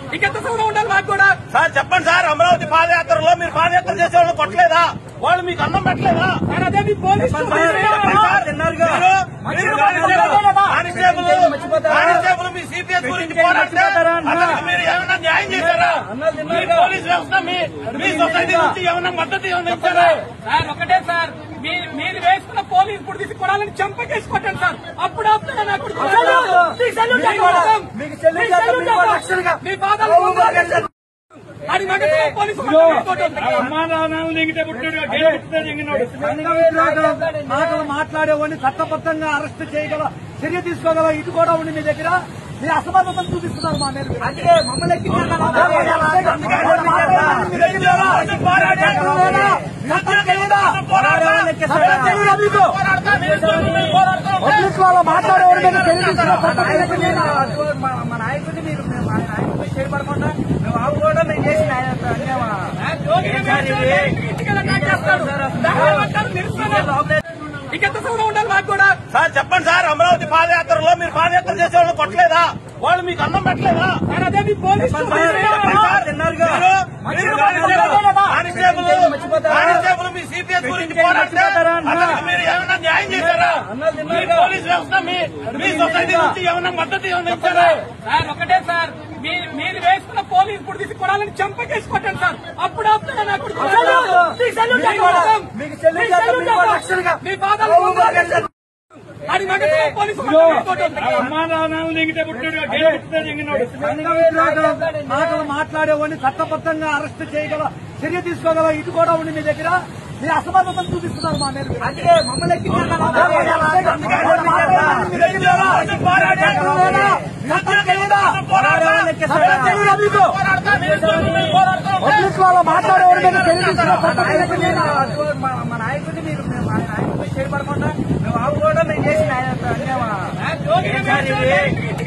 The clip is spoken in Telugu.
ఇంకెంత సౌరం ఉండాలి మాకు కూడా సార్ చెప్పండి సార్ అమరావతి పాదయాత్రలో మీరు పాదయాత్ర చేసే వాళ్ళు కొట్టలేదా వాళ్ళు మీకు అన్నం పెట్టలేదా సార్ అదే మీ పోలీసు చెప్పండి సార్. మీరు- మీరు కానిస్టేబుల్ కానిస్టేబుల్ మీ సిపిఎస్ గురించి పోరాడితే అతనికి మీరు ఏమైనా న్యాయం చేశారా మీ పోలీస్ వ్యవస్థ మీ మీ సొసైటీ నుంచి ఏమైనా మద్దతు ఏమైనా ఇచ్చారా సార్ ఒకటే సార్ మీ మీరు వేసుకున్న పోలీస్ ఇప్పుడు తీసి కొడాలని చంపకేసి కొట్టండి సార్ అప్పుడు ఆపుతారా నాకు మీకు కొడతాం. మీకు చెల్లి మీకు చేత చెల్లి మీకు చేత. రక్షణగా. మీ బాధలు పోగొట్టండి. అది మగత పోలీసు కొట్టండి. మాటలు మాట్లాడేవాడిని చట్టబద్ధంగా అరెస్ట్ చేయగల చర్య తీసుకోగల ఇది కూడా ఉంది మీ దగ్గర మీ అసమర్థతను చూపిస్తున్నారు మా మీద అందుకే మమ్మల్ని పోలీసు వాళ్ళు మాట్లాడేవాడి మీద చర్య తీసుకున్న చట్టం మా నాయకుడిని మీరు మా నాయకుడిని చేయబడకుండా మేము ఆవు కూడా మేము చేసిన ఇంకెంత సౌరం ఉండాలి మాకు కూడా సార్ చెప్పండి సార్ అమరావతి పాదయాత్రలో మీరు పాదయాత్ర చేసే వాళ్ళు కొట్టలేదా వాళ్ళు మీకు అన్నం పెట్టలేదా సార్ అదే మీ పోలీసు చెప్పండి సార్. మీరు- మీరు కానిస్టేబుల్ కానిస్టేబుల్ మీ సిపిఎస్ గురించి పోరాడితే అతనికి మీరు ఏమైనా న్యాయం చేశారా మీ పోలీస్ వ్యవస్థ మీ మీ సొసైటీ నుంచి ఏమైనా మద్దతు ఏమైనా ఇచ్చారా సార్ ఒకటే సార్ మీ మీరు వేసుకున్న పోలీస్ ఇప్పుడు తీసి కొడాలని చంపకేసి కొట్టండి సార్ అప్పుడు ఆపుతారా నాకు మీకు కొడతాం. మీకు చెల్లి చేత మీకు రక్షణగా. మీ బాధలు పోగొట్టండి. అది మగత పోలీసు కొట్టండి. మాటలు మాట్లాడేవాడిని చట్టబద్ధంగా అరెస్ట్ చేయగల చర్య తీసుకోగల ఇది కూడా ఉంది మీ దగ్గర మీ అసమర్థతను చూపిస్తున్నారు మా మీద అందుకే మమ్మల్ని పోలీసు వాళ్ళు మాట్లాడేవాడి మీద చర్య తీసుకున్న చట్టం మా నాయకుడిని మీరు మా నాయకుడిని చేయబడకుండా మేము ఆవు కూడా మేము చేసిన